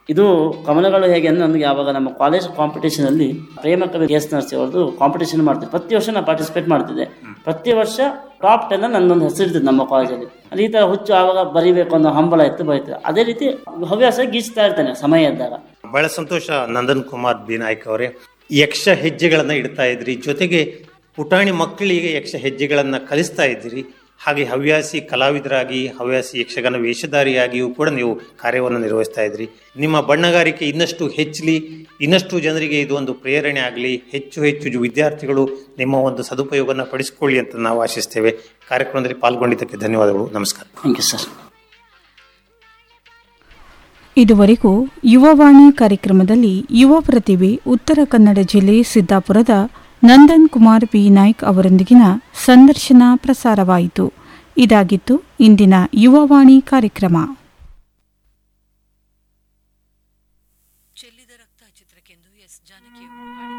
ಇದು ಕಮಲಗಳು ಹೇಗೆ ಅಂದ್ರೆ ನನಗೆ ಯಾವಾಗ ನಮ್ಮ ಕಾಲೇಜ್ ಕಾಂಪಿಟೇಷನ್ ಅಲ್ಲಿ ಪ್ರೇಮ ಕವಿ ಎಸ್ ನರ್ಸಿ ಅವ್ರದ್ದು ಕಾಂಪಿಟೇಷನ್ ಮಾಡ್ತಿದ್ದೆ ಪ್ರತಿ ವರ್ಷ ನಾನು ಪಾರ್ಟಿಸಿಪೇಟ್ ಮಾಡ್ತಿದ್ದೆ ಪ್ರತಿ ವರ್ಷ ಟಾಪ್ ಟೆನ್ ನನ್ನೊಂದು ಹೆಸರಿರ್ತದೆ ನಮ್ಮ ಕಾಲೇಜಲ್ಲಿ ಅಲ್ಲಿ ಈ ತರ ಹುಚ್ಚು ಆವಾಗ ಬರಿಬೇಕು ಅನ್ನೋ ಹಂಬಲ ಇತ್ತು ಬರೀತಾರೆ ಅದೇ ರೀತಿ ಹವ್ಯಾಸ ಗೀಚ್ತಾ ಇರ್ತೇನೆ ಸಮಯ ಇದ್ದಾಗ ಬಹಳ ಸಂತೋಷ ನಂದನ್ ಕುಮಾರ್ ಬಿ ನಾಯ್ಕ ಅವರೇ ಯಕ್ಷ ಹೆಜ್ಜೆಗಳನ್ನ ಇಡ್ತಾ ಇದ್ರಿ ಜೊತೆಗೆ ಪುಟಾಣಿ ಮಕ್ಕಳಿಗೆ ಯಕ್ಷ ಹೆಜ್ಜೆಗಳನ್ನ ಕಲಿಸ್ತಾ ಇದ್ದೀರಿ ಹಾಗೆ ಹವ್ಯಾಸಿ ಕಲಾವಿದರಾಗಿ ಹವ್ಯಾಸಿ ಯಕ್ಷಗಾನ ವೇಷಧಾರಿಯಾಗಿಯೂ ಕೂಡ ನೀವು ಕಾರ್ಯವನ್ನು ನಿರ್ವಹಿಸ್ತಾ ಇದ್ರಿ ನಿಮ್ಮ ಬಣ್ಣಗಾರಿಕೆ ಇನ್ನಷ್ಟು ಹೆಚ್ಚಲಿ ಇನ್ನಷ್ಟು ಜನರಿಗೆ ಇದು ಒಂದು ಪ್ರೇರಣೆ ಆಗಲಿ ಹೆಚ್ಚು ಹೆಚ್ಚು ವಿದ್ಯಾರ್ಥಿಗಳು ನಿಮ್ಮ ಒಂದು ಸದುಪಯೋಗನ ಪಡಿಸಿಕೊಳ್ಳಿ ಅಂತ ನಾವು ಆಶಿಸ್ತೇವೆ ಕಾರ್ಯಕ್ರಮದಲ್ಲಿ ಪಾಲ್ಗೊಂಡಿದ್ದಕ್ಕೆ ಧನ್ಯವಾದಗಳು ನಮಸ್ಕಾರ ಥ್ಯಾಂಕ್ ಯು ಸರ್ ಇದುವರೆಗೂ ಯುವವಾಣಿ ಕಾರ್ಯಕ್ರಮದಲ್ಲಿ ಯುವ ಪ್ರತಿಭೆ ಉತ್ತರ ಕನ್ನಡ ಜಿಲ್ಲೆ ಸಿದ್ದಾಪುರದ ನಂದನ್ ಕುಮಾರ್ ಬಿ ನಾಯ್ಕ್ ಅವರೊಂದಿಗಿನ ಸಂದರ್ಶನ ಪ್ರಸಾರವಾಯಿತು ಇದಾಗಿತ್ತು ಇಂದಿನ ಯುವವಾಣಿ ಕಾರ್ಯಕ್ರಮ ಚೆಲ್ಲಿದ ರಕ್ತ ಚಿತ್ರಕ್ಕೆಂದು ಎಸ್ ಜಾನಕಿ